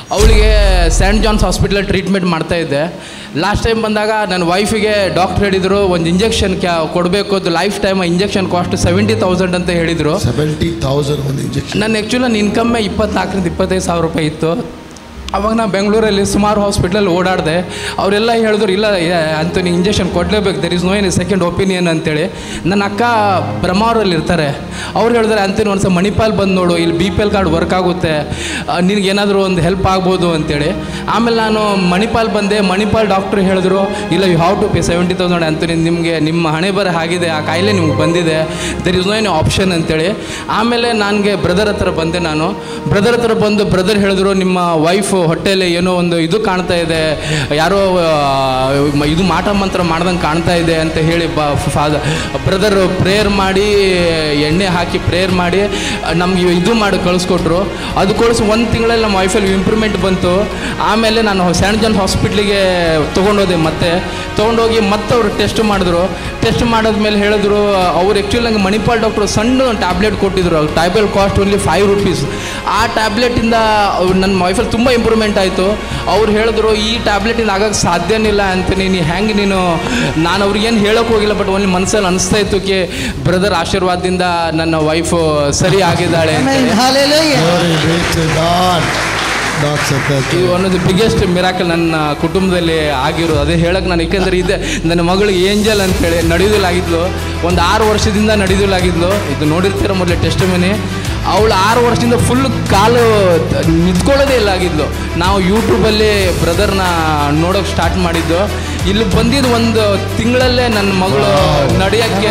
ಅವಳಿಗೆ ಸ್ಯಾಂಟ್ John's hospital treatment ಮಾಡ್ತಾ ಇದ್ದೆ ಲಾಸ್ಟ್ ಟೈಮ್ ಬಂದಾಗ ನನ್ನ ವೈಫಿಗೆ ಡಾಕ್ಟ್ರ್ ಹೇಳಿದರು ಒಂದು ಇಂಜೆಕ್ಷನ್ ಕ್ಯಾ ಕೊಡಬೇಕು ಅದು life time injection cost seventy thousand ಅಂತ ಹೇಳಿದರು ಸೆವೆಂಟಿ ತೌಸಂಡ್ ಒಂದು ಇಂಜೆಕ್ಷನ್ ನನ್ನ ಆ್ಯಕ್ಚುಲಿ ನನ್ನ ಇನ್ಕಮ್ಮೇ ಇಪ್ಪತ್ನಾಲ್ಕರಿಂದ ಇಪ್ಪತ್ತೈದು ಸಾವಿರ ರೂಪಾಯಿ ಇತ್ತು ಅವಾಗ ನಾನು ಬೆಂಗಳೂರಲ್ಲಿ ಸುಮಾರು ಹಾಸ್ಪಿಟ್ಲಲ್ಲಿ ಓಡಾಡಿದೆ ಅವರೆಲ್ಲ ಹೇಳಿದ್ರು ಇಲ್ಲ ಅಂತ ನೀವು ಇಂಜೆಕ್ಷನ್ ಕೊಡಲೇಬೇಕು there is no any second opinion ಅಂತೇಳಿ ನನ್ನ ಅಕ್ಕ ಬ್ರಹ್ಮಾವರಲ್ಲಿ ಇರ್ತಾರೆ ಅವ್ರು ಹೇಳಿದ್ರೆ ಅಂತೀನಿ ಒಂದ್ಸಲ ಮಣಿಪಾಲ್ ಬಂದು ನೋಡು ಇಲ್ಲಿ B P L card work ಆಗುತ್ತೆ ನಿನಗೇನಾದರೂ ಒಂದು ಹೆಲ್ಪ್ ಆಗ್ಬೋದು ಅಂತೇಳಿ ಆಮೇಲೆ ನಾನು ಮಣಿಪಾಲ್ ಬಂದೆ ಮಣಿಪಾಲ್ ಡಾಕ್ಟ್ರು ಹೇಳಿದ್ರು ಇಲ್ಲ you have to pay seventy thousand ಅಂತ ನಿಮಗೆ ನಿಮ್ಮ ಹಣೆ ಬರ ಆಗಿದೆ ಆ ಕಾಯಿಲೆ ನಿಮ್ಗೆ ಬಂದಿದೆ there is no any option ಅಂತೇಳಿ ಆಮೇಲೆ ನನಗೆ ಬ್ರದರ್ ಹತ್ರ ಬಂದೆ ನಾನು ಬ್ರದರ್ ಹತ್ರ ಬಂದು ಬ್ರದರ್ ಹೇಳಿದ್ರು ನಿಮ್ಮ ವೈಫ್ ಹೊಟ್ಟೆಯಲ್ಲಿ ಏನೋ ಒಂದು ಇದು ಕಾಣ್ತಾ ಇದೆ ಯಾರೋ ಆ, ಮ- ಇದು ಮಾಟ ಮಂತ್ರ ಮಾಡ್ದಂಗೆ ಕಾಣ್ತಾ ಇದೆ ಅಂತ ಹೇಳಿ ಬ ಫಾದರ್ ಬ್ರದರ್ ಪ್ರೇಯರ್ ಮಾಡಿ ಎಣ್ಣೆ ಹಾಕಿ ಪ್ರೇಯರ್ ಮಾಡಿ ನಮ್ಗೆ ಇದು ಮಾಡಿ ಕಳಿಸ್ಕೊಟ್ರು ಅದು ಕಳಿಸಿ ಒಂದು ತಿಂಗಳಲ್ಲಿ ನಮ್ಮ ವೈಫಲ್ಲಿ ಇಂಪ್ರೂವ್ಮೆಂಟ್ ಬಂತು ಆಮೇಲೆ ನಾನು ಸ್ಯಾಂಟ್ ಜಾನ್ ಹಾಸ್ಪಿಟ್ಲಿಗೆ ತೊಗೊಂಡೋದೆ ಮತ್ತೆ ತೊಗೊಂಡೋಗಿ ಮತ್ತೆ ಅವರು ಟೆಸ್ಟ್ ಮಾಡಿದ್ರು ಟೆಸ್ಟ್ ಮಾಡಿದ್ಮೇಲೆ ಹೇಳಿದ್ರು ಅವ್ರು ಆ್ಯಕ್ಚುಲಿ ನಂಗೆ ಮಣಿಪಾಲ್ ಡಾಕ್ಟ್ರು ಸಣ್ಣ ಟ್ಯಾಬ್ಲೆಟ್ ಕೊಟ್ಟಿದ್ರು tablet cost only five rupees ಆ ಟ್ಯಾಬ್ಲೆಟಿಂದ ನನ್ನ ವೈಫಲ್ಲಿ ತುಂಬ ಇಂಪ್ರೂವ್ಮೆಂಟ್ ಆಯಿತು ಅವ್ರು ಹೇಳಿದ್ರು ಈ ಟ್ಯಾಬ್ಲೆಟಿಂದ ಆಗಕ್ಕೆ ಸಾಧ್ಯನಿಲ್ಲ ಅಂತೀನಿ ನೀ ಹೆಂಗೆ ನೀನು ನಾನು ಅವ್ರಿಗೇನು ಹೇಳೋಕೆ ಹೋಗಿಲ್ಲ ಬಟ್ ಓನ್ಲಿ ಮನಸ್ಸಲ್ಲಿ ಅನಿಸ್ತಾ ಇತ್ತು ಕಿ ಬ್ರದರ್ ಆಶೀರ್ವಾದದಿಂದ ನನ್ನ ವೈಫು ಸರಿ ಆಗಿದ್ದಾಳೆ Amen. ಅಂತೇಳಿ Hallelujah. Glory be to God. Doctor ಇದು one of the biggest miracle ನನ್ನ ಕುಟುಂಬದಲ್ಲಿ ಆಗಿರೋದು ಅದೇ ಹೇಳಕ್ಕೆ ನಾನು ಯಾಕೆಂದರೆ ಇದೆ ನನ್ನ ಮಗಳು ಏಂಜಲ್ ಅಂತೇಳಿ ನಡೆಯೋದಿಲ್ಲಾಗಿದ್ಲು ಒಂದು ಆರು ವರ್ಷದಿಂದ ನಡೆಯೋದಿಲ್ಲಾಗಿದ್ಲು ಇದು ನೋಡಿರ್ತೀರ ಮೊದಲೇ ಟೆಸ್ಟ್ ಮನಿ ಅವಳು ಆರು ವರ್ಷದಿಂದ ಫುಲ್ ಕಾಲು ನಿಂತ್ಕೊಳ್ಳೋದೇ ಇಲ್ಲ ಆಗಿದ್ಲು ನಾವು ಯೂಟ್ಯೂಬಲ್ಲಿ ಬ್ರದರ್ನ ನೋಡೋಕೆ ಸ್ಟಾರ್ಟ್ ಮಾಡಿದ್ದು ಇಲ್ಲಿ ಬಂದಿದ್ದು ಒಂದು ತಿಂಗಳಲ್ಲೇ ನನ್ನ ಮಗಳು ನಡೆಯೋಕ್ಕೆ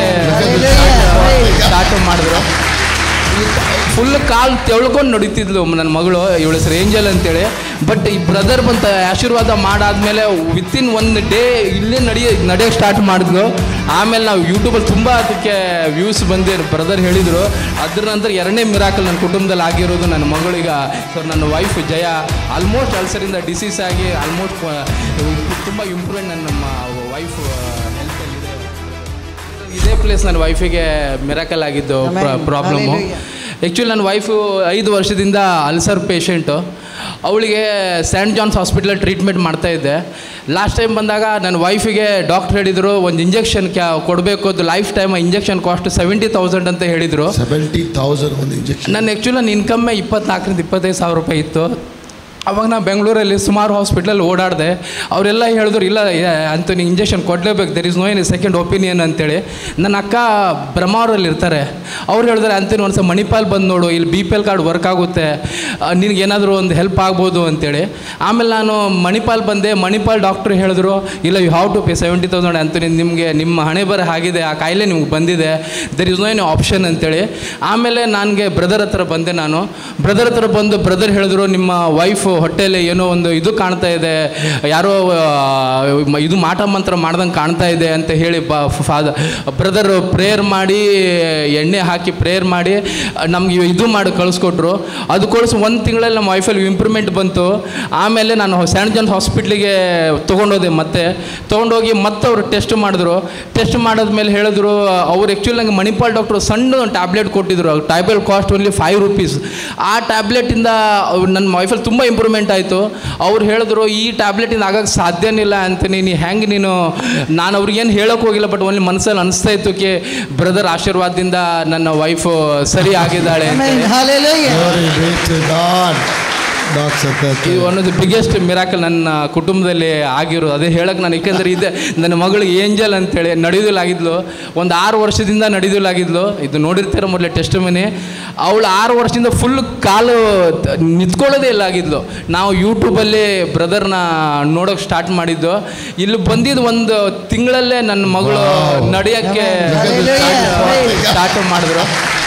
ಸ್ಟಾರ್ಟ್ ಮಾಡಿದ್ರು ಫುಲ್ ಕಾಲು ತೆಳ್ಕೊಂಡು ನಡೀತಿದ್ಲು ನನ್ನ ಮಗಳು ಇವಳ ಹೆಸರು ಏಂಜಲ್ ಅಂತೇಳಿ ಬಟ್ ಈ ಬ್ರದರ್ ಬಂತ ಆಶೀರ್ವಾದ ಮಾಡಾದ್ಮೇಲೆ ವಿತಿನ್ ಒಂದು ಡೇ ಇಲ್ಲೇ ನಡೆಯ ನಡೆಯೋಕ್ಕೆ ಸ್ಟಾರ್ಟ್ ಮಾಡಿದ್ಲು ಆಮೇಲೆ ನಾವು ಯೂಟ್ಯೂಬಲ್ಲಿ ತುಂಬ ಅದಕ್ಕೆ ವ್ಯೂಸ್ ಬಂದಿ ಬ್ರದರ್ ಹೇಳಿದರು ಅದ್ರ ನಂತರ ಎರಡನೇ ಮಿರಾಕಲ್ ನನ್ನ ಕುಟುಂಬದಲ್ಲಿ ಆಗಿರೋದು ನನ್ನ ಮಗಳೀಗ ಸೊ ನನ್ನ ವೈಫ್ ಜಯ ಆಲ್ಮೋಸ್ಟ್ ಅಲ್ಸರಿಂದ ಡಿಸೀಸ್ ಆಗಿ ಆಲ್ಮೋಸ್ಟ್ ತುಂಬ ಇಂಪ್ರೂವ್ಮೆಂಟ್ ನನ್ನ ನಮ್ಮ ವೈಫ್ ಹೆಲ್ತಲ್ಲಿದೆ ಇದೇ ಪ್ಲೇಸ್ ನನ್ನ ವೈಫಿಗೆ ಮಿರಾಕಲ್ ಆಗಿದ್ದು Amen. Problem Hallelujah. ಆ್ಯಕ್ಚುಲಿ ನನ್ನ ವೈಫು ಐದು ವರ್ಷದಿಂದ ಅಲ್ಸರ್ ಪೇಷಂಟು ಅವಳಿಗೆ ಸ್ಯಾಂಟ್ ಜಾನ್ಸ್ ಹಾಸ್ಪಿಟಲ್ ಟ್ರೀಟ್ಮೆಂಟ್ ಮಾಡ್ತಾ ಇದ್ದೆ ಲಾಸ್ಟ್ ಟೈಮ್ ಬಂದಾಗ ನನ್ನ ವೈಫಿಗೆ ಡಾಕ್ಟ್ರ್ ಹೇಳಿದರು ಒಂದು ಇಂಜೆಕ್ಷನ್ ಕ್ಯಾ ಕೊಡಬೇಕು ಅದು life time injection cost seventy thousand ಅಂತ ಹೇಳಿದರು ಸೆವೆಂಟಿ ತೌಸಂಡ್ ಒಂದು ಇಂಜೆಕ್ಷನ್ ನನ್ನ ಆ್ಯಕ್ಚುಲಿ ನನ್ನ ಇನ್ಕಮ್ಮೇ ಇಪ್ಪತ್ನಾಲ್ಕರಿಂದ ಇಪ್ಪತ್ತೈದು ಸಾವಿರ ರೂಪಾಯಿ ಇತ್ತು ಅವಾಗ ನಾನು ಬೆಂಗಳೂರಲ್ಲಿ ಸುಮಾರು ಹಾಸ್ಪಿಟ್ಲಲ್ಲಿ ಓಡಾಡಿದೆ ಅವರೆಲ್ಲ ಹೇಳಿದ್ರು ಇಲ್ಲ ಅಂತ ನೀವು ಇಂಜೆಕ್ಷನ್ ಕೊಡಲೇಬೇಕು there is no any second opinion ಅಂತೇಳಿ ನನ್ನ ಅಕ್ಕ ಬ್ರಹ್ಮಾವರಲ್ಲಿ ಇರ್ತಾರೆ ಅವ್ರು ಹೇಳಿದ್ರೆ ಅಂತೀನಿ ಒಂದ್ಸಲ ಮಣಿಪಾಲ್ ಬಂದು ನೋಡು ಇಲ್ಲಿ B P L card work ಆಗುತ್ತೆ ನಿನಗೇನಾದರೂ ಒಂದು ಹೆಲ್ಪ್ ಆಗ್ಬೋದು ಅಂತೇಳಿ ಆಮೇಲೆ ನಾನು ಮಣಿಪಾಲ್ ಬಂದೆ ಮಣಿಪಾಲ್ ಡಾಕ್ಟ್ರು ಹೇಳಿದ್ರು ಇಲ್ಲ you have to pay seventy thousand ಅಂತೀನಿ ನಿಮಗೆ ನಿಮ್ಮ ಹಣೆ ಬರ ಆಗಿದೆ ಆ ಕಾಯಿಲೆ ನಿಮ್ಗೆ ಬಂದಿದೆ there is no any option ಅಂತೇಳಿ ಆಮೇಲೆ ನನಗೆ ಬ್ರದರ್ ಹತ್ರ ಬಂದೆ ನಾನು ಬ್ರದರ್ ಹತ್ರ ಬಂದು ಬ್ರದರ್ ಹೇಳಿದ್ರು ನಿಮ್ಮ ವೈಫ್ ಹೊಟ್ಟೆಯಲ್ಲಿ ಏನೋ ಒಂದು ಇದು ಕಾಣ್ತಾ ಇದೆ ಯಾರೋ ಆ, ಮ- ಇದು ಮಾಟ ಮಂತ್ರ ಮಾಡ್ದಂಗೆ ಕಾಣ್ತಾ ಇದೆ ಅಂತ ಹೇಳಿ ಬ ಫಾದರ್ ಬ್ರದರ್ ಪ್ರೇಯರ್ ಮಾಡಿ ಎಣ್ಣೆ ಹಾಕಿ ಪ್ರೇಯರ್ ಮಾಡಿ ನಮ್ಗೆ ಇದು ಮಾಡಿ ಕಳಿಸ್ಕೊಟ್ರು ಅದು ಕಳಿಸಿ ಒಂದು ತಿಂಗಳಲ್ಲಿ ನಮ್ಮ ವೈಫಲ್ಲಿ ಇಂಪ್ರೂವ್ಮೆಂಟ್ ಬಂತು ಆಮೇಲೆ ನಾನು ಸ್ಯಾಂಟ್ ಜಾನ್ಸ್ ಹಾಸ್ಪಿಟ್ಲಿಗೆ ತೊಗೊಂಡೋದೆ ಮತ್ತೆ ತೊಗೊಂಡೋಗಿ ಮತ್ತೆ ಅವರು ಟೆಸ್ಟ್ ಮಾಡಿದ್ರು ಟೆಸ್ಟ್ ಮಾಡಿದ್ಮೇಲೆ ಹೇಳಿದ್ರು ಅವ್ರು ಆ್ಯಕ್ಚುಲಿ ನಂಗೆ ಮಣಿಪಾಲ್ ಡಾಕ್ಟ್ರು ಸಣ್ಣ ಟ್ಯಾಬ್ಲೆಟ್ ಕೊಟ್ಟಿದ್ರು tablet cost only five rupees ಆ ಟ್ಯಾಬ್ಲೆಟಿಂದ ನನ್ನ ವೈಫಲ್ಲಿ ತುಂಬ ಇಂಪ್ರೂವ್ಮೆಂಟ್ ಆಯಿತು ಅವ್ರು ಹೇಳಿದ್ರು ಈ ಟ್ಯಾಬ್ಲೆಟಿಂದ ಆಗಕ್ಕೆ ಸಾಧ್ಯನಿಲ್ಲ ಅಂತೀನಿ ನೀ ಹೆಂಗೆ ನೀನು ನಾನು ಅವ್ರಿಗೇನು ಹೇಳೋಕೆ ಹೋಗಿಲ್ಲ ಬಟ್ ಓನ್ಲಿ ಮನಸ್ಸಲ್ಲಿ ಅನಿಸ್ತಾ ಇತ್ತು ಕಿ ಬ್ರದರ್ ಆಶೀರ್ವಾದದಿಂದ ನನ್ನ ವೈಫು ಸರಿ ಆಗಿದ್ದಾಳೆ Amen. ಅಂತೇಳಿ Hallelujah. Glory be to God. Doctor ಇದು one of the biggest miracle ನನ್ನ ಕುಟುಂಬದಲ್ಲಿ ಆಗಿರೋದು ಅದೇ ಹೇಳಕ್ಕೆ ನಾನು ಏಕೆಂದರೆ ಇದೆ ನನ್ನ ಮಗಳು ಏಂಜಲ್ ಅಂತೇಳಿ ನಡೆಯೋದಿಲ್ಲಾಗಿದ್ಲು ಒಂದು ಆರು ವರ್ಷದಿಂದ ನಡೆಯೋದಿಲ್ಲಾಗಿದ್ಲು ಇದು ನೋಡಿರ್ತೀರ ಮೊದಲೇ ಟೆಸ್ಟ್ ಮನಿ ಅವಳು ಆರು ವರ್ಷದಿಂದ ಫುಲ್ ಕಾಲು ನಿಂತ್ಕೊಳ್ಳೋದೇ ಇಲ್ಲ ಆಗಿದ್ಲು ನಾವು ಯೂಟ್ಯೂಬಲ್ಲಿ ಬ್ರದರ್ನ ನೋಡೋಕೆ ಸ್ಟಾರ್ಟ್ ಮಾಡಿದ್ದು ಇಲ್ಲಿ ಬಂದಿದ್ದು ಒಂದು ತಿಂಗಳಲ್ಲೇ ನನ್ನ ಮಗಳು ನಡೆಯೋಕ್ಕೆ ಸ್ಟಾರ್ಟ್ ಮಾಡಿದ್ರು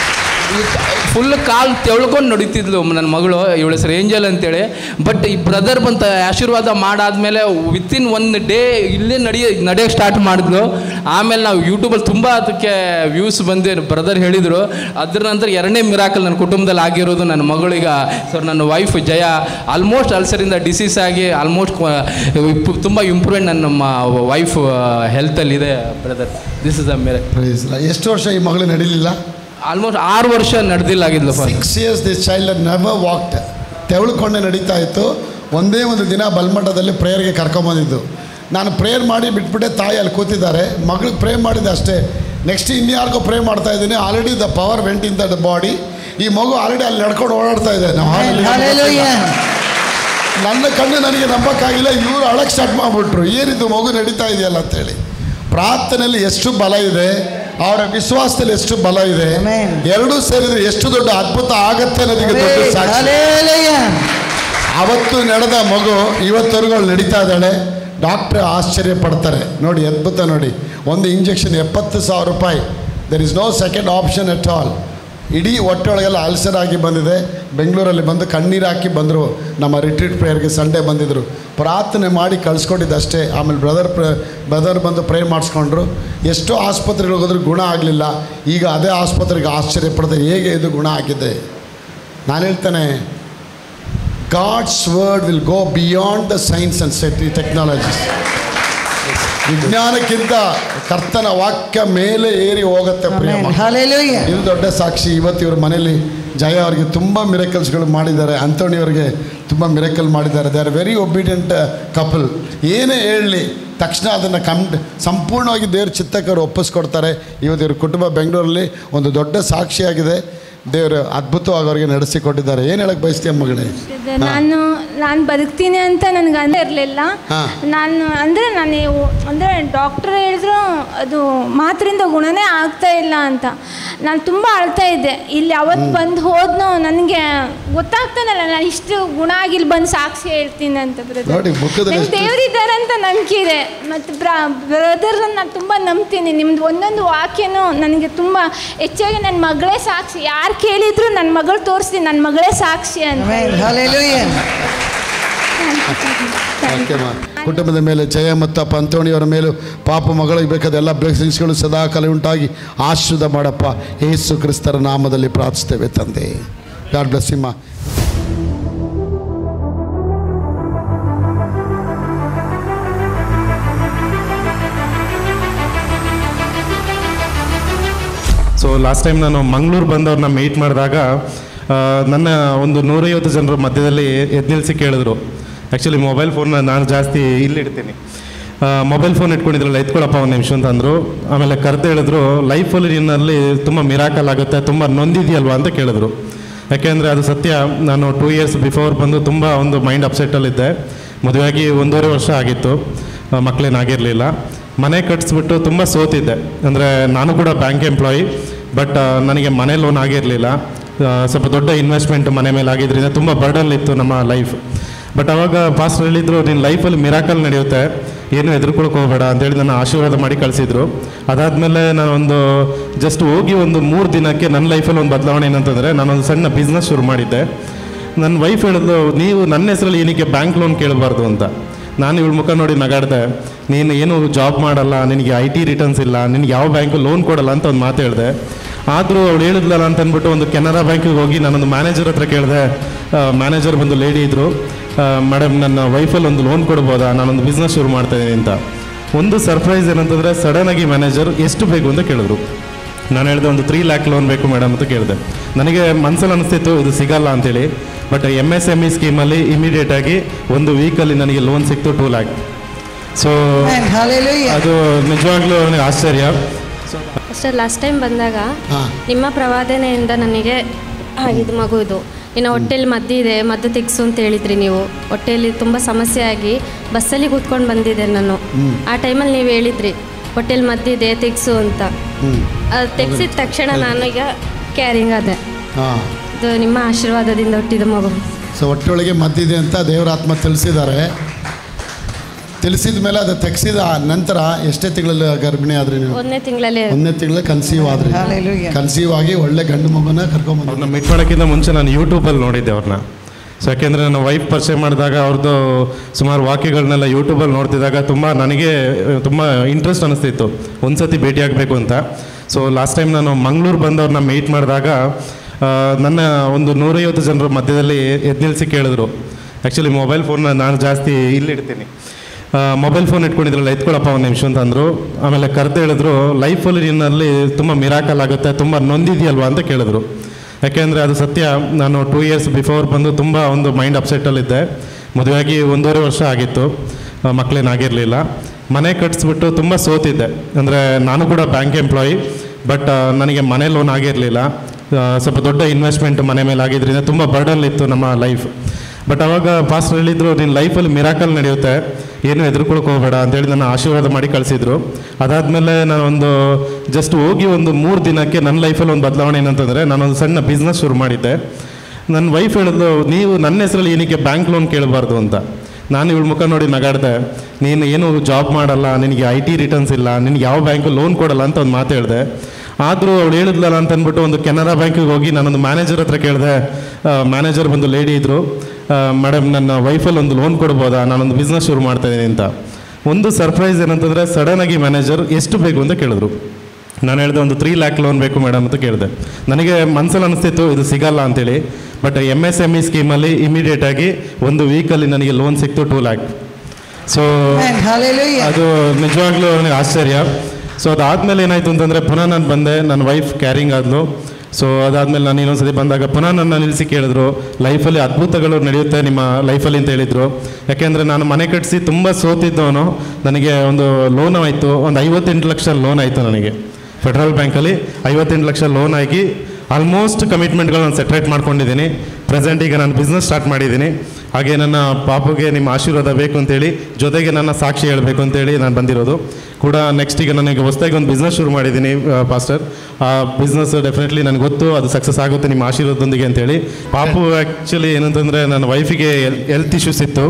ಫುಲ್ ಕಾಲು ತೆಳ್ಕೊಂಡು ನಡೀತಿದ್ಲು ನನ್ನ ಮಗಳು ಇವಳ ಹೆಸರು ಏಂಜಲ್ ಅಂತೇಳಿ ಬಟ್ ಈ ಬ್ರದರ್ ಬಂತ ಆಶೀರ್ವಾದ ಮಾಡಾದ್ಮೇಲೆ ವಿತಿನ್ ಒಂದು ಡೇ ಇಲ್ಲೇ ನಡೆಯ ನಡೆಯೋಕ್ಕೆ ಸ್ಟಾರ್ಟ್ ಮಾಡಿದ್ಲು ಆಮೇಲೆ ನಾವು ಯೂಟ್ಯೂಬಲ್ಲಿ ತುಂಬ ಅದಕ್ಕೆ ವ್ಯೂಸ್ ಬಂದಿ ಬ್ರದರ್ ಹೇಳಿದರು ಅದ್ರ ನಂತರ ಎರಡನೇ ಮಿರಾಕಲ್ ನನ್ನ ಕುಟುಂಬದಲ್ಲಿ ಆಗಿರೋದು ನನ್ನ ಮಗಳೀಗ ಸೊ ನನ್ನ ವೈಫ್ ಜಯ ಆಲ್ಮೋಸ್ಟ್ ಅಲ್ಸರಿಂದ ಡಿಸೀಸ್ ಆಗಿ ಆಲ್ಮೋಸ್ಟ್ ತುಂಬ ಇಂಪ್ರೂವ್ಮೆಂಟ್ ನನ್ನ ನಮ್ಮ ವೈಫ್ ಹೆಲ್ತಲ್ಲಿದೆ brother this is a miracle praise ಎಷ್ಟು ವರ್ಷ ಈ ಮಗಳು ನಡೀಲಿಲ್ಲ ಆಲ್ಮೋಸ್ಟ್ ಆರು ವರ್ಷ ನಡೆದಿಲ್ಲಾಗಿದ್ಲು first six years this child never walked ತೆವಳ್ಕೊಂಡೆ ನಡೀತಾ ಇತ್ತು ಒಂದೇ ಒಂದು ದಿನ ಬಲ್ಮಠದಲ್ಲಿ ಪ್ರೇಯರ್ಗೆ ಕರ್ಕೊಂಬಂದಿದ್ದು ನಾನು ಪ್ರೇಯರ್ ಮಾಡಿ ಬಿಟ್ಬಿಟ್ಟೆ ತಾಯಿ ಅಲ್ಲಿ ಕೂತಿದ್ದಾರೆ ಮಗಳಿಗೆ ಪ್ರೇ ಮಾಡಿದೆ ಅಷ್ಟೇ ನೆಕ್ಸ್ಟ್ ಇನ್ಯಾರಿಗೋ ಪ್ರೇ ಮಾಡ್ತಾ ಇದ್ದೀನಿ already the power went in the body ಈ ಮಗು ಆಲ್ರೆಡಿ ಅಲ್ಲಿ ನಡ್ಕೊಂಡು ಓಡಾಡ್ತಾ ಇದೆ ನಾವು ಹಾಲಲ್ಲಿ Hallelujah. ನನ್ನ ಕಣ್ಣು ನನಗೆ ನಂಬಕ್ಕಾಗಿಲ್ಲ ಇವರು ಅಳಕ್ಕೆ ಸ್ಟಾರ್ಟ್ ಮಾಡಿಬಿಟ್ರು ಏನಿದು ಮಗು ನಡೀತಾ ಇದೆಯಲ್ಲ ಅಂತೇಳಿ ಪ್ರಾರ್ಥನೆಯಲ್ಲಿ ಎಷ್ಟು ಬಲ ಇದೆ ಅವರ ವಿಶ್ವಾಸದಲ್ಲಿ ಎಷ್ಟು ಬಲ ಇದೆ Amen. ಎರಡೂ ಸೇರಿದ್ರೆ ಎಷ್ಟು ದೊಡ್ಡ ಅದ್ಭುತ ಆಗತ್ತೆ ಅನ್ನೋದಕ್ಕೆ ದೊಡ್ಡ ಸಾಕ್ಷಿ Hallelujah. ಅವತ್ತು ನಡೆದ ಮಗು ಇವತ್ತವರೆಗೂ ಅವಳು ನಡೀತಾ ಇದ್ದಾಳೆ ಡಾಕ್ಟ್ರ್ ಆಶ್ಚರ್ಯ ಪಡ್ತಾರೆ ನೋಡಿ ಅದ್ಭುತ ನೋಡಿ ಒಂದು ಇಂಜೆಕ್ಷನ್ ಎಪ್ಪತ್ತು ಸಾವಿರ ರೂಪಾಯಿ there is no second option at all ಇಡೀ ಹೊಟ್ಟೆಯೊಳಗೆಲ್ಲ ಅಲ್ಸರ್ ಆಗಿ ಬಂದಿದೆ ಬೆಂಗಳೂರಲ್ಲಿ ಬಂದು ಕಣ್ಣೀರು ಹಾಕಿ ಬಂದರು ನಮ್ಮ ರಿಟ್ರೀಟ್ ಪ್ರೇಯರ್ಗೆ ಸಂಡೇ ಬಂದಿದ್ದರು ಪ್ರಾರ್ಥನೆ ಮಾಡಿ ಕಳಿಸ್ಕೊಟ್ಟಿದ್ದು ಅಷ್ಟೇ ಆಮೇಲೆ ಬ್ರದರ್ ಪ್ರ ಬ್ರದರ್ ಬಂದು ಪ್ರೇ ಮಾಡಿಸ್ಕೊಂಡ್ರು ಎಷ್ಟೋ ಆಸ್ಪತ್ರೆಗಳಿಗೆ ಹೋದ್ರು ಗುಣ ಆಗಲಿಲ್ಲ ಈಗ ಅದೇ ಆಸ್ಪತ್ರೆಗೆ ಆಶ್ಚರ್ಯ ಪಡ್ತಾರೆ ಹೇಗೆ ಇದು ಗುಣ ಆಗಿದೆ ನಾನು ಹೇಳ್ತೇನೆ God's word will go beyond the science and set technologies ವಿಜ್ಞಾನಕ್ಕಿಂತ ಕರ್ತನ ವಾಕ್ಯ ಮೇಲೆ ಏರಿ ಹೋಗುತ್ತೆ ಪ್ರಿಯ Amen. ಮಕ್ಕಳೇ. Hallelujah. ಇದು ದೊಡ್ಡ ಸಾಕ್ಷಿ ಇವತ್ತು ಇವ್ರ ಮನೇಲಿ ಜಯ ಅವರಿಗೆ ತುಂಬ ಮಿರಕಲ್ಸ್ಗಳು ಮಾಡಿದ್ದಾರೆ ಅಂಥೋಣಿ ಅವರಿಗೆ ತುಂಬ ಮಿರಕಲ್ ಮಾಡಿದ್ದಾರೆ they are very obedient couple ಏನೇ ಹೇಳಲಿ ತಕ್ಷಣ ಅದನ್ನು ಕಂ ಸಂಪೂರ್ಣವಾಗಿ ದೇವ್ರ ಚಿತ್ತಕ್ಕೆ ಅವ್ರು ಒಪ್ಪಿಸ್ಕೊಡ್ತಾರೆ ಇವತ್ತು ಇವ್ರ ಕುಟುಂಬ ಬೆಂಗಳೂರಲ್ಲಿ ಒಂದು ದೊಡ್ಡ ಸಾಕ್ಷಿಯಾಗಿದೆ ದೇವರು ಅದ್ಭುತವಾಗಿ ಅವ್ರಿಗೆ ನಡೆಸಿಕೊಟ್ಟಿದ್ದಾರೆ ಏನು ಹೇಳಕ್ಕೆ ಬಯಸ್ತೀಯ ಮಗಳೇ ಇದೆ. ನಾನು ನಾನು ಬದುಕ್ತೀನಿ ಅಂತ ನನಗೆ ಅಂತ ಇರಲಿಲ್ಲ ಹಾ. ನಾನು ಅಂದರೆ ನಾನು ಅಂದರೆ ಡಾಕ್ಟ್ರ್ ಹೇಳಿದ್ರು ಅದು ಮಾತ್ರಿಂದ ಗುಣನೇ ಆಗ್ತಾ ಇಲ್ಲ ಅಂತ ನಾನು ತುಂಬ ಅಳ್ತಾ ಇದ್ದೆ ಇಲ್ಲಿ ಅವತ್ತು ಬಂದು ಹೋದ್ನೋ ನನಗೆ ಗೊತ್ತಾಗ್ತಾನಲ್ಲ ನಾನು ಇಷ್ಟು ಗುಣ ಆಗಿಲ್ಲಿ ಬಂದು ಸಾಕ್ಷಿ ಹೇಳ್ತೀನಿ ಅಂತ ಬ್ರದರ್ ನೋಡಿ, ಮುಖದಲ್ಲಿ ನಂಗೆ ಎಷ್ಟು- ದೇವರಿದ್ದಾರೆ ಅಂತ ನಂಬಿಕೆ ಇದೆ ಮತ್ತು ಬ್ರದರ್ ನಾನು ತುಂಬ ನಂಬ್ತೀನಿ ನಿಮ್ದು ಒಂದೊಂದು ವಾಕ್ಯನೂ ನನಗೆ ತುಂಬ ಹೆಚ್ಚಾಗಿ ನನ್ನ ಮಗಳೇ ಸಾಕ್ಷಿ ಯಾರು ಕೇಳಿದ್ರು ನನ್ನ ಮಗಳು ತೋರಿಸ್ತೀನಿ ನನ್ನ ಮಗಳೇ ಸಾಕ್ಷಿ ಅಂತ Amen. Hallelujah. ಓಕೆ ಮಾ ಕುಟುಂಬದ ಮೇಲೆ ಜಯ ಮತ್ತು ಪಂತೋಣಿಯವರ ಮೇಲೂ ಪಾಪ ಮಗಳಿಗೆ ಬೇಕಾದ ಎಲ್ಲ ಬ್ಲೆಸ್ಸಿಂಗ್ಸ್ಗಳು ಸದಾ ಕಾಲ ಉಂಟಾಗಿ ಆಶ್ರಿತ ಮಾಡಪ್ಪ ಯೇಸು ಕ್ರಿಸ್ತರ ನಾಮದಲ್ಲಿ ಪ್ರಾರ್ಥಿಸ್ತೇವೆ ತಂದೆ ಗಾಡ್ ಬ್ಲೆಸ್ ಮಾ ಸೊ ಲಾಸ್ಟ್ ಟೈಮ್ ನಾನು ಮಂಗಳೂರು ಬಂದವ್ರನ್ನ ಮೀಟ್ ಮಾಡಿದಾಗ ಆ, ನನ್ನ ಒಂದು ನೂರೈವತ್ತು ಜನರ ಮಧ್ಯದಲ್ಲಿ ಎದ್ದು ನಿಲ್ಲಿಸಿ ಕೇಳಿದ್ರು ಆ್ಯಕ್ಚುಲಿ ಮೊಬೈಲ್ ಫೋನ್ನ ನಾನು ಜಾಸ್ತಿ ಇಲ್ಲಿಡ್ತೀನಿ ಮೊಬೈಲ್ ಫೋನ್ ಇಟ್ಕೊಂಡಿದ್ರಲ್ಲ ಎತ್ಕೊಳಪ್ಪ ಒಂದು ನಿಮಿಷ ಅಂತ ಅಂದರು ಆಮೇಲೆ ಕರೆದು ಹೇಳಿದ್ರು ಲೈಫಲ್ಲಿ ನಿನ್ನಲ್ಲಿ ತುಂಬ ಮಿರಾಕಲ್ ಆಗುತ್ತೆ ತುಂಬ ನೊಂದಿದೆಯಲ್ವಾ ಅಂತ ಕೇಳಿದ್ರು ಯಾಕೆಂದರೆ ಅದು ಸತ್ಯ ನಾನು ಟೂ ಇಯರ್ಸ್ ಬಿಫೋರ್ ಬಂದು ತುಂಬ ಒಂದು ಮೈಂಡ್ ಅಪ್ಸೆಟ್ಟಲ್ಲಿದ್ದೆ ಮದುವೆಯಾಗಿ ಒಂದೂವರೆ ವರ್ಷ ಆಗಿತ್ತು ಆ, ಮಕ್ಕಳೇನಾಗಿರಲಿಲ್ಲ ಮನೆ ಕಟ್ಸ್ಬಿಟ್ಟು ತುಂಬ ಸೋತಿದ್ದೆ ಅಂದರೆ ನಾನು ಕೂಡ ಬ್ಯಾಂಕ್ ಎಂಪ್ಲಾಯಿ ಬಟ್ ನನಗೆ ಮನೆ ಲೋನ್ ಆಗಿರಲಿಲ್ಲ ಸ್ವಲ್ಪ ದೊಡ್ಡ ಇನ್ವೆಸ್ಟ್ಮೆಂಟ್ ಮನೆ ಮೇಲೆ ಆಗಿದ್ದರಿಂದ ತುಂಬ ಬರ್ಡನ್ ಇತ್ತು ನಮ್ಮ ಲೈಫ್ ಬಟ್ ಅವಾಗ ಪಾಸ್ಟರ್ ಹೇಳಿದ್ರು ನಿನ್ನ ಲೈಫಲ್ಲಿ ಮಿರಾಕಲ್ ನಡೆಯುತ್ತೆ ಏನು ಹೆದರ್ಕೊಳಕ್ಕೆ ಹೋಗಬೇಡ ಅಂತೇಳಿ ನನ್ನ ಆಶೀರ್ವಾದ ಮಾಡಿ ಕಳಿಸಿದ್ರು ಅದಾದಮೇಲೆ ನಾನೊಂದು ಜಸ್ಟ್ ಹೋಗಿ ಒಂದು ಮೂರು ದಿನಕ್ಕೆ ನನ್ನ ಲೈಫಲ್ಲಿ ಒಂದು ಬದಲಾವಣೆ ಏನಂತಂದರೆ ನಾನೊಂದು ಸಣ್ಣ ಬಿಸ್ನೆಸ್ ಶುರು ಮಾಡಿದ್ದೆ ನನ್ನ ವೈಫ್ ಹೇಳಿದ್ಲು ನೀವು ನನ್ನ ಹೆಸರಲ್ಲಿ ಏನಕ್ಕೆ ಬ್ಯಾಂಕ್ ಲೋನ್ ಕೇಳಬಾರ್ದು ಅಂತ ನಾನು ಇವಳ ಮುಖ ನೋಡಿ ನಗಾಡ್ದೆ ನೀನು ಏನು ಜಾಬ್ ಮಾಡಲ್ಲ ನಿನಗೆ ಐ ಟಿ ರಿಟರ್ನ್ಸ್ ಇಲ್ಲ ನಿನಗೆ ಯಾವ ಬ್ಯಾಂಕು ಲೋನ್ ಕೊಡಲ್ಲ ಅಂತ ಒಂದು ಮಾತು ಹೇಳಿದೆ ಆದರೂ ಅವಳು ಹೇಳಿದ್ಲಲ್ಲ ಅಂತ ಅಂದ್ಬಿಟ್ಟು ಒಂದು ಕೆನರಾ ಬ್ಯಾಂಕಿಗೆ ಹೋಗಿ ನಾನೊಂದು ಮ್ಯಾನೇಜರ್ ಹತ್ರ ಕೇಳಿದೆ ಮ್ಯಾನೇಜರ್ ಬಂದು ಲೇಡಿ ಇದ್ದರು ಮೇಡಮ್ ನನ್ನ ವೈಫಲ್ಲಿ ಒಂದು ಲೋನ್ ಕೊಡ್ಬೋದಾ ನಾನೊಂದು ಬಿಸ್ನೆಸ್ ಶುರು ಮಾಡ್ತಾ ಇದ್ದೀನಿ ಅಂತ ಒಂದು ಸರ್ಪ್ರೈಸ್ ಏನಂತಂದರೆ ಸಡನ್ನಾಗಿ ಮ್ಯಾನೇಜರ್ ಎಷ್ಟು ಬೇಕು ಅಂತ ಕೇಳಿದ್ರು ನಾನು ಹೇಳಿದೆ ಒಂದು ತ್ರೀ ಲ್ಯಾಕ್ ಲೋನ್ ಬೇಕು ಮೇಡಮ್ ಅಂತ ಕೇಳಿದೆ ನನಗೆ ಮನಸ್ಸಲ್ಲಿ ಅನಿಸ್ತಿತ್ತು ಇದು ಸಿಗಲ್ಲ ಅಂತೇಳಿ but M S M E ಸ್ಕೀಮಲ್ಲಿ ಇಮಿಡಿಯೇಟಾಗಿ ಒಂದು ವೀಕಲ್ಲಿ ನನಗೆ ಲೋನ್ ಸಿಕ್ತು two lakh so Amen. Hallelujah. ಅದು ನಿಜವಾಗ್ಲೂ ನನಗೆ ಆಶ್ಚರ್ಯ ಅಷ್ಟೇ ಲಾಸ್ಟ್ ಟೈಮ್ ಬಂದಾಗ ಹಾಂ ನಿಮ್ಮ ಪ್ರವಾದನೆಯಿಂದ ನನಗೆ ಆಗಿದ್ದು ಮಗುದು ಇನ್ನು ಹೊಟ್ಟೆಲಿ ಮದ್ದಿದೆ ಮದ್ದು ತೆಗ್ಸು ಅಂತ ಹೇಳಿದ್ರಿ ನೀವು ಹೊಟ್ಟೆಯಲ್ಲಿ ತುಂಬ ಸಮಸ್ಯೆ ಆಗಿ ಬಸ್ಸಲ್ಲಿ ಕೂತ್ಕೊಂಡು ಬಂದಿದ್ದೆ ನಾನು ಆ ಟೈಮಲ್ಲಿ ನೀವು ಹೇಳಿದ್ರಿ ಹೊಟ್ಟೆಲಿ ಮದ್ದಿದೆ ತೆಗ್ಸು ಅಂತ ಹ್ಞೂ ಅದು ತೆಗ್ಸಿದ ತಕ್ಷಣ ನಾನು ಈಗ ಕ್ಯಾರಿಂಗ್ ಆದೆ ಹಾಂ ಇದು ನಿಮ್ಮ ಆಶೀರ್ವಾದದಿಂದ ಹುಟ್ಟಿದ ಮಗು ಸೊ ಹೊಟ್ಟೆಯೊಳಗೆ ಮದ್ದಿದೆ ಅಂತ ದೇವರ ಆತ್ಮ ತಿಳಿಸಿದ್ದಾರೆ ತಿಳಿಸಿದ ಮೇಲೆ ಅದು ತೆಗೆಸಿದ ನಂತರ ಎಷ್ಟೇ ತಿಂಗಳಲ್ಲಿ ಗರ್ಭಿಣಿ ಆದ್ರಿ ನೀವು ಒಂದನೇ ತಿಂಗಳಲ್ಲಿ ಒಂದನೇ ತಿಂಗಳ ಕನ್ಸೀವ್ ಆದ್ರಿ Hallelujah. ಕನ್ಸೀವ್ ಆಗಿ ಒಳ್ಳೆ ಗಂಡು ಮಗುನ ಕರ್ಕೊಂಬಂದ್ರು ಅವ್ರನ್ನ ಮೀಟ್ ಮಾಡೋಕ್ಕಿಂತ ಮುಂಚೆ ನಾನು ಯೂಟ್ಯೂಬಲ್ಲಿ ನೋಡಿದ್ದೆ ಅವ್ರನ್ನ ಸೊ ಯಾಕೆಂದರೆ ನನ್ನ ವೈಫ್ ಪರಿಚಯ ಮಾಡಿದಾಗ ಅವ್ರದ್ದು ಸುಮಾರು ವಾಕ್ಯಗಳನ್ನೆಲ್ಲ ಯೂಟ್ಯೂಬಲ್ಲಿ ನೋಡ್ತಿದ್ದಾಗ ತುಂಬ ನನಗೆ ತುಂಬ ಇಂಟ್ರೆಸ್ಟ್ ಅನಿಸ್ತಿತ್ತು ಒಂದು ಸತಿ ಭೇಟಿಯಾಗಬೇಕು ಅಂತ ಸೊ ಲಾಸ್ಟ್ ಟೈಮ್ ನಾನು ಮಂಗಳೂರು ಬಂದವ್ರನ್ನ ಮೀಟ್ ಮಾಡಿದಾಗ ಆ, ನನ್ನ ಒಂದು ನೂರೈವತ್ತು ಜನರ ಮಧ್ಯದಲ್ಲಿ ಎದ್ದು ನಿಲ್ಲಿಸಿ ಕೇಳಿದ್ರು ಆ್ಯಕ್ಚುಲಿ ಮೊಬೈಲ್ ಫೋನ್ನ ನಾನು ಜಾಸ್ತಿ ಇಲ್ಲಿಡ್ತೀನಿ ಮೊಬೈಲ್ ಫೋನ್ ಇಟ್ಕೊಂಡಿದ್ರಲ್ಲ ಎತ್ಕೊಳಪ್ಪ ಒಂದು ನಿಮಿಷ ಅಂತ ಅಂದರು ಆಮೇಲೆ ಕರೆದು ಹೇಳಿದ್ರು ಲೈಫಲ್ಲಿ ನಿನ್ನಲ್ಲಿ ತುಂಬ ಮಿರಾಕಲ್ ಆಗುತ್ತೆ ತುಂಬ ನೊಂದಿದೆಯಲ್ವಾ ಅಂತ ಕೇಳಿದ್ರು ಯಾಕೆಂದರೆ ಅದು ಸತ್ಯ ನಾನು ಟೂ ಇಯರ್ಸ್ ಬಿಫೋರ್ ಬಂದು ತುಂಬ ಒಂದು ಮೈಂಡ್ ಅಪ್ಸೆಟ್ಟಲ್ಲಿದ್ದೆ ಮದುವೆಯಾಗಿ ಒಂದೂವರೆ ವರ್ಷ ಆಗಿತ್ತು ಆ, ಮಕ್ಕಳೇನಾಗಿರಲಿಲ್ಲ ಮನೆ ಕಟ್ಸ್ಬಿಟ್ಟು ತುಂಬ ಸೋತಿದ್ದೆ ಅಂದರೆ ನಾನು ಕೂಡ ಬ್ಯಾಂಕ್ ಎಂಪ್ಲಾಯಿ ಬಟ್ ನನಗೆ ಮನೆ ಲೋನ್ ಆಗಿರಲಿಲ್ಲ ಸ್ವಲ್ಪ ದೊಡ್ಡ ಇನ್ವೆಸ್ಟ್ಮೆಂಟ್ ಮನೆ ಮೇಲೆ ಆಗಿದ್ದರಿಂದ ತುಂಬ ಬರ್ಡನ್ ಇತ್ತು ನಮ್ಮ ಲೈಫ್ ಬಟ್ ಅವಾಗ ಪಾಸ್ಟರ್ ಹೇಳಿದ್ರು ನಿನ್ನ ಲೈಫಲ್ಲಿ ಮಿರಾಕಲ್ ನಡೆಯುತ್ತೆ ಏನು ಹೆದರ್ಕೊಳಕ್ಕೆ ಹೋಗಬೇಡ ಅಂತೇಳಿ ನನ್ನ ಆಶೀರ್ವಾದ ಮಾಡಿ ಕಳಿಸಿದ್ರು ಅದಾದಮೇಲೆ ನಾನು ಒಂದು ಜಸ್ಟ್ ಹೋಗಿ ಒಂದು ಮೂರು ದಿನಕ್ಕೆ ನನ್ನ ಲೈಫಲ್ಲಿ ಒಂದು ಬದಲಾವಣೆ ಏನಂತಂದರೆ ನಾನೊಂದು ಸಣ್ಣ ಬಿಸ್ನೆಸ್ ಶುರು ಮಾಡಿದ್ದೆ ನನ್ನ ವೈಫ್ ಹೇಳಿದ್ಲು ನೀವು ನನ್ನ ಹೆಸರಲ್ಲಿ ಏನಕ್ಕೆ ಬ್ಯಾಂಕ್ ಲೋನ್ ಕೇಳಬಾರ್ದು ಅಂತ ನಾನು ಇವಳ ಮುಖ ನೋಡಿ ನಗಾಡ್ದೆ ನೀನು ಏನು ಜಾಬ್ ಮಾಡಲ್ಲ ನಿನಗೆ ಐ ಟಿ ರಿಟರ್ನ್ಸ್ ಇಲ್ಲ ನಿನಗೆ ಯಾವ ಬ್ಯಾಂಕು ಲೋನ್ ಕೊಡಲ್ಲ ಅಂತ ಒಂದು ಮಾತು ಹೇಳಿದೆ ಆದರೂ ಅವಳು ಹೇಳಿದ್ಲಲ್ಲ ಅಂತ ಅಂದ್ಬಿಟ್ಟು ಒಂದು ಕೆನರಾ ಬ್ಯಾಂಕಿಗೆ ಹೋಗಿ ನಾನೊಂದು ಮ್ಯಾನೇಜರ್ ಹತ್ರ ಕೇಳಿದೆ ಮ್ಯಾನೇಜರ್ ಬಂದು ಲೇಡಿ ಇದ್ದರು ಮೇಡಮ್ ನನ್ನ ವೈಫಲ್ಲಿ ಒಂದು ಲೋನ್ ಕೊಡ್ಬೋದಾ ನಾನೊಂದು ಬಿಸ್ನೆಸ್ ಶುರು ಮಾಡ್ತಾ ಇದ್ದೀನಿ ಅಂತ ಒಂದು ಸರ್ಪ್ರೈಸ್ ಏನಂತಂದರೆ ಸಡನ್ನಾಗಿ ಮ್ಯಾನೇಜರ್ ಎಷ್ಟು ಬೇಕು ಅಂತ ಕೇಳಿದ್ರು ನಾನು ಹೇಳಿದೆ ಒಂದು ತ್ರೀ ಲ್ಯಾಕ್ ಲೋನ್ ಬೇಕು ಮೇಡಮ್ ಅಂತ ಕೇಳಿದೆ ನನಗೆ ಮನಸ್ಸಲ್ಲಿ ಅನಿಸ್ತಿತ್ತು ಇದು ಸಿಗಲ್ಲ ಅಂತೇಳಿ but M S M E ಸ್ಕೀಮಲ್ಲಿ ಇಮಿಡಿಯೇಟಾಗಿ ಒಂದು ವೀಕಲ್ಲಿ ನನಗೆ ಲೋನ್ ಸಿಕ್ತು two lakh so Amen. Hallelujah. ಅದು ನಿಜವಾಗ್ಲೂ ನನಗೆ ಆಶ್ಚರ್ಯ ಸೊ ಅದಾದಮೇಲೆ ಏನಾಯಿತು ಅಂತಂದರೆ ಪುನಃ ನಾನು ಬಂದೆ ನನ್ನ ವೈಫ್ ಕ್ಯಾರಿಂಗ್ ಆದಲು ಸೊ ಅದಾದಮೇಲೆ ನಾನು ಇನ್ನೊಂದ್ಸತಿ ಬಂದಾಗ ಪುನಃ ನನ್ನ ನಿಲ್ಲಿಸಿ ಕೇಳಿದ್ರು ಲೈಫಲ್ಲಿ ಅದ್ಭುತಗಳು ನಡೆಯುತ್ತೆ ನಿಮ್ಮ ಲೈಫಲ್ಲಿ ಅಂತ ಹೇಳಿದರು ಯಾಕೆಂದರೆ ನಾನು ಮನೆ ಕಟ್ಟಿಸಿ ತುಂಬ ಸೋತಿದ್ದವನು ನನಗೆ ಒಂದು ಲೋನ್ ಆಯಿತು ಒಂದು ಐವತ್ತೆಂಟು ಲಕ್ಷ ಲೋನ್ ಆಯಿತು ನನಗೆ ಫೆಡ್ರಲ್ ಬ್ಯಾಂಕಲ್ಲಿ ಐವತ್ತೆಂಟು ಲಕ್ಷ ಲೋನ್ ಆಗಿ ಆಲ್ಮೋಸ್ಟ್ ಕಮಿಟ್ಮೆಂಟ್ಗಳನ್ನ ಸೆಟ್ರೇಟ್ ಮಾಡ್ಕೊಂಡಿದ್ದೀನಿ ಪ್ರೆಸೆಂಟ್ ಈಗ ನಾನು ಬಿಸ್ನೆಸ್ ಸ್ಟಾರ್ಟ್ ಮಾಡಿದ್ದೀನಿ ಹಾಗೆ ನನ್ನ ಪಾಪುಗೆ ನಿಮ್ಮ ಆಶೀರ್ವಾದ ಬೇಕು ಅಂತೇಳಿ ಜೊತೆಗೆ ನನ್ನ ಸಾಕ್ಷಿ ಹೇಳಬೇಕು ಅಂತೇಳಿ ನಾನು ಬಂದಿರೋದು ಕೂಡ ನೆಕ್ಸ್ಟ್ ಈಗ ನನಗೆ ಹೊಸದಾಗಿ ಒಂದು ಬಿಸ್ನೆಸ್ ಶುರು ಮಾಡಿದ್ದೀನಿ ಪಾಸ್ಟರ್ ಆ ಬಿಸ್ನೆಸ್ ಡೆಫಿನೆಟ್ಲಿ ನನಗೆ ಗೊತ್ತು ಅದು ಸಕ್ಸಸ್ ಆಗುತ್ತೆ ನಿಮ್ಮ ಆಶೀರ್ವಾದದೊಂದಿಗೆ ಅಂತೇಳಿ ಪಾಪು ಆ್ಯಕ್ಚುಲಿ ಏನಂತಂದರೆ ನನ್ನ ವೈಫಿಗೆ ಹೆಲ್ತ್ ಇಶ್ಯೂಸ್ ಇತ್ತು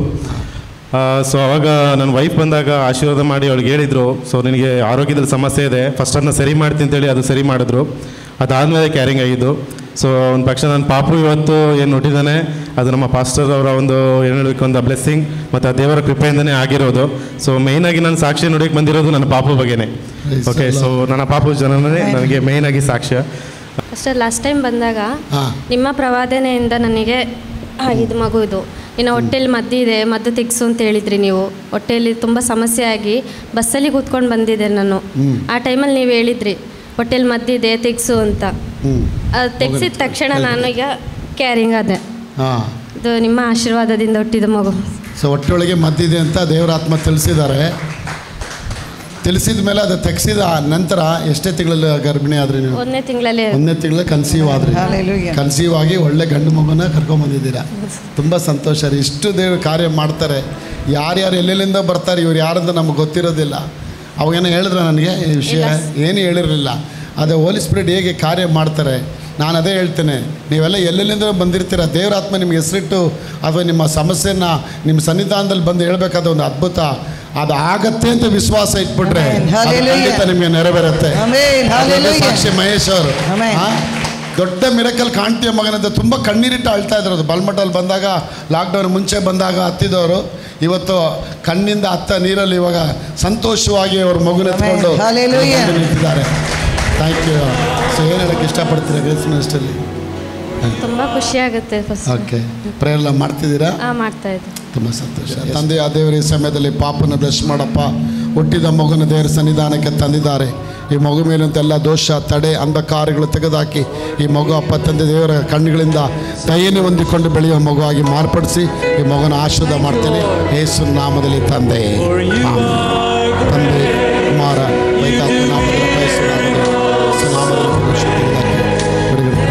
ಸೊ ಅವಾಗ ನನ್ನ ವೈಫ್ ಬಂದಾಗ ಆಶೀರ್ವಾದ ಮಾಡಿ ಅವಳಿಗೆ ಹೇಳಿದರು ಸೊ ನಿನಗೆ ಆರೋಗ್ಯದಲ್ಲಿ ಸಮಸ್ಯೆ ಇದೆ ಫಸ್ಟ್ ಅದನ್ನ ಸರಿ ಮಾಡ್ತೀನಿ ಅಂತೇಳಿ ಅದು ಸರಿ ಮಾಡಿದ್ರು ಅದಾದಮೇಲೆ ಕ್ಯಾರಿಂಗ್ ಆಗಿದ್ದು ಸೊ ಒಂದು ಪಕ್ಷ ನನ್ನ ಪಾಪು ಇವತ್ತು ಏನು ಹುಟ್ಟಿದ್ದಾನೆ ಅದು ನಮ್ಮ ಪಾಸ್ಟರ್ ಅವರ ಒಂದು ಏನು ಹೇಳಬೇಕು ಒಂದು ಬ್ಲೆಸ್ಸಿಂಗ್ ಮತ್ತು ಆ ದೇವರ ಕೃಪೆಯಿಂದನೇ ಆಗಿರೋದು ಸೊ ಮೇಯ್ನಾಗಿ ನಾನು ಸಾಕ್ಷಿ ನೋಡಕ್ಕೆ ಬಂದಿರೋದು ನನ್ನ ಪಾಪು ಬಗ್ಗೆನೇ ಓಕೆ ಸೊ ನನ್ನ ಪಾಪು ಜನನೇ ನನಗೆ ಮೇಯ್ನಾಗಿ ಸಾಕ್ಷ್ಯ ಅಷ್ಟೇ ಲಾಸ್ಟ್ ಟೈಮ್ ಬಂದಾಗ ಹಾ. ನಿಮ್ಮ ಪ್ರವಾದನೆಯಿಂದ ನನಗೆ ಆಗಿದ್ದು ಮಗು ಇದು ಇನ್ನು ಹೊಟ್ಟೆಲಿ ಮದ್ದು ಇದೆ ಮದ್ದು ತೆಗ್ಸು ಅಂತ ಹೇಳಿದ್ರಿ ನೀವು ಹೊಟ್ಟೆಯಲ್ಲಿ ತುಂಬ ಸಮಸ್ಯೆ ಆಗಿ ಬಸ್ಸಲ್ಲಿ ಕೂತ್ಕೊಂಡು ಬಂದಿದ್ದೆ ನಾನು ಆ ಟೈಮಲ್ಲಿ ನೀವು ಹೇಳಿದ್ರಿ ಹೊಟ್ಟೆಲಿ ಮದ್ದಿದೆ ತೆಗ್ಸು ಅಂತ ಹ್ಞೂ ಅದು ತೆಗ್ಸಿದ ತಕ್ಷಣ ನಾನು ಈಗ ಕ್ಯಾರಿಂಗ್ ಆದೆ ಹಾಂ ಇದು ನಿಮ್ಮ ಆಶೀರ್ವಾದದಿಂದ ಹುಟ್ಟಿದ ಮಗು ಸೊ ಹೊಟ್ಟೆಯೊಳಗೆ ಮದ್ದಿದೆ ಅಂತ ದೇವರಾತ್ಮ ತಿಳಿಸಿದ್ದಾರೆ ತಿಳಿಸಿದ ಮೇಲೆ ಅದು ತೆಗೆಸಿದ ನಂತರ ಎಷ್ಟೇ ತಿಂಗಳಲ್ಲಿ ಗರ್ಭಿಣಿ ಆದ್ರಿ ನೀವು ಒಂದನೇ ತಿಂಗಳಲ್ಲಿ ಒಂದನೇ ತಿಂಗಳಲ್ಲಿ ಕನ್ಸೀವ್ ಆದ್ರಿ Hallelujah. ಕನ್ಸೀವ್ ಆಗಿ ಒಳ್ಳೆ ಗಂಡು ಮಗುನ ಕರ್ಕೊಂಬಂದಿದ್ದೀರಾ ತುಂಬ ಸಂತೋಷ ರೀ ಇಷ್ಟು ದೇವ್ರ ಕಾರ್ಯ ಮಾಡ್ತಾರೆ ಯಾರ್ಯಾರು ಎಲ್ಲೆಲ್ಲಿಂದ ಬರ್ತಾರೆ ಇವ್ರು ಯಾರಂತ ನಮಗೆ ಗೊತ್ತಿರೋದಿಲ್ಲ ಅವಾಗೇನೋ ಹೇಳಿದ್ರೆ ನನಗೆ ಈ ವಿಷಯ ಏನು ಹೇಳಿರಲಿಲ್ಲ ಅದೇ ಹೋಲಿ ಸ್ಪಿರಿಟ್ ಹೇಗೆ ಕಾರ್ಯ ಮಾಡ್ತಾರೆ ನಾನು ಅದೇ ಹೇಳ್ತೇನೆ ನೀವೆಲ್ಲ ಎಲ್ಲೆಲ್ಲಿಂದ ಬಂದಿರ್ತೀರ ದೇವರಾತ್ಮ ನಿಮ್ಗೆ ಹೆಸರಿಟ್ಟು ಅಥವಾ ನಿಮ್ಮ ಸಮಸ್ಯೆನ ನಿಮ್ಮ ಸನ್ನಿಧಾನದಲ್ಲಿ ಬಂದು ಹೇಳ್ಬೇಕಾದ ಒಂದು ಅದ್ಭುತ ಅದು ಆಗತ್ತೆ ಅಂತ ವಿಶ್ವಾಸ ಇಟ್ಬಿಟ್ರೆ Amen. ಅದು Hallelujah. ಖಂಡಿತ ನಿಮಗೆ ನೆರವೇರುತ್ತೆ Amen. ಅದೊಂದೇ Hallelujah. ಸಾಕ್ಷಿ ಮಹೇಶ್ ಅವರು Amen. ಆ? ದೊಡ್ಡ ಮಿರಕಲ್ ಕಾಣ್ತೀಯ ಮಗನಂತ ತುಂಬ ಕಣ್ಣೀರಿಟ್ಟು ಅಳ್ತಾ ಇದ್ರು ಅದು ಬಲ್ಮಠಲ್ಲಿ ಬಂದಾಗ ಲಾಕ್ಡೌನ್ ಮುಂಚೆ ಬಂದಾಗ ಹತ್ತಿದವರು ಇವತ್ತು ಕಣ್ಣಿಂದ ಹತ್ತ ನೀರಲ್ಲಿ ಇವಾಗ ಸಂತೋಷವಾಗಿ ಅವ್ರ ಮಗುನೆತ್ಕೊಂಡು Amen. Hallelujah. ಬಂದು ನಿಂತಿದ್ದಾರೆ ಥ್ಯಾಂಕ್ ಯು ಸೊ ಏನು ಹೇಳಕ್ಕೆ ಇಷ್ಟಪಡ್ತೀರಾ ಗ್ರೇಸ್ ಮಿನಿಸ್ಟಲ್ಲಿ ತುಂಬ ಖುಷಿ ಆಗುತ್ತೆ ಫಸ್ಟ್ ಓಕೆ ಪ್ರೇಯರ್ ಮಾಡ್ತಿದ್ದೀರಾ ಹಾಂ ಮಾಡ್ತಾ ಇದ್ದೆ ತುಂಬ ಸಂತೋಷ ತಂದೆ ಆ ದೇವರ ಈ ಸಮಯದಲ್ಲಿ ಪಾಪನ ಬ್ಲೆಸ್ ಮಾಡಪ್ಪ ಹುಟ್ಟಿದ ಮಗುನ ದೇವರ ಸನ್ನಿಧಾನಕ್ಕೆ ತಂದಿದ್ದಾರೆ ಈ ಮಗು ಮೇಲಂತ ಎಲ್ಲ ದೋಷ ತಡೆ ಅಂಧಕಾರಗಳು ತೆಗೆದುಹಾಕಿ ಈ ಮಗು ಅಪ್ಪ ತಂದೆ ದೇವರ ಕಣ್ಣುಗಳಿಂದ ದಯೆಯನ್ನು ಹೊಂದಿಕೊಂಡು ಬೆಳೆಯುವ ಮಗುವಾಗಿ ಮಾರ್ಪಡಿಸಿ ಈ ಮಗುನ ಆಶೀರ್ವಾದ ಮಾಡ್ತೇನೆ ಯೇಸು ನಾಮದಲ್ಲಿ ತಂದೆ ಆಮೆನ್. ತಂದೆ ಕುಮಾರ ವೈಕಾತ್ಮ ನಾಮದಲ್ಲಿ ಯೇಸು ನಾಮದಲ್ಲಿ ಯೇಸು ನಾಮದಲ್ಲಿ ಪುರುಷೋತ್ತಮನಾಗಿ ಬಿಡುಗಡೆ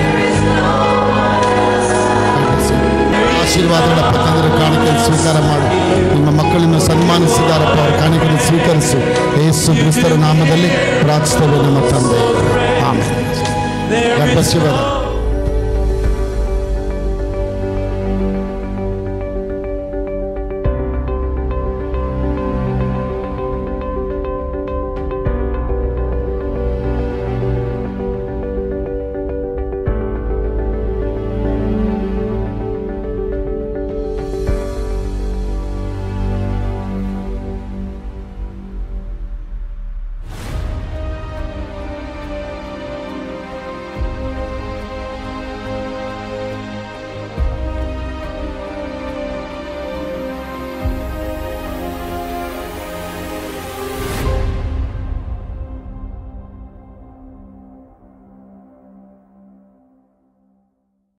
ಆಶೀರ್ವಾದಗಳಪ್ಪ ತಂದರೆ ಕಾಣಿಕೆ ಸ್ವೀಕಾರ ಮಾಡು ನಿಮ್ಮ ಮಕ್ಕಳನ್ನು ಸನ್ಮಾನಿಸಿದಾರಪ್ಪ ಅವರ ಕಾಣಿಕೆಯನ್ನು ಸ್ವೀಕರಿಸು ಯೇಸು ಕ್ರಿಸ್ತರ ನಾಮದಲ್ಲಿ ಪ್ರಾರ್ಥಿಸ್ತೇವೆ ನಮ್ಮ ತಂದೆ ಆಮೇಲೆ ಗರ್ಭಶಿವದ